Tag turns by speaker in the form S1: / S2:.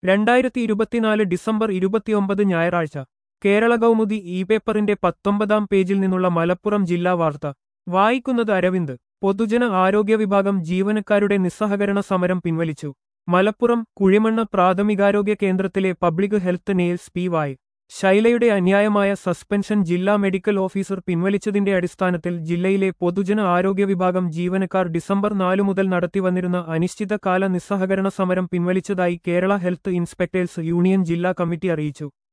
S1: രണ്ടായിരത്തി ഇരുപത്തിനാല് ഡിസംബർ ഇരുപത്തിയൊമ്പത് ഞായറാഴ്ച കേരള കൗമുദി ഇ പേപ്പറിന്റെ പത്തൊമ്പതാം പേജിൽ നിന്നുള്ള മലപ്പുറം ജില്ലാ വാർത്ത വായിക്കുന്നത് അരവിന്ദ് പൊതുജന ആരോഗ്യ വിഭാഗം ജീവനക്കാരുടെ നിസ്സഹകരണ സമരം പിൻവലിച്ചു മലപ്പുറം കുഴിമണ്ണ പ്രാഥമികാരോഗ്യ കേന്ദ്രത്തിലെ പബ്ലിക് ഹെൽത്ത് നെയിൽസ് പി വായ് ശൈലയുടെ അന്യായമായ സസ്പെൻഷൻ ജില്ലാ മെഡിക്കൽ ഓഫീസർ പിൻവലിച്ചതിന്റെ അടിസ്ഥാനത്തിൽ ജില്ലയിലെ പൊതുജന ആരോഗ്യ വിഭാഗം ജീവനക്കാർ ഡിസംബർ നാലു മുതൽ നടത്തിവന്നിരുന്ന അനിശ്ചിതകാല നിസ്സഹകരണ സമരം പിൻവലിച്ചതായി കേരള ഹെൽത്ത് ഇൻസ്പെക്ടേഴ്സ് യൂണിയൻ ജില്ലാ കമ്മിറ്റി അറിയിച്ചു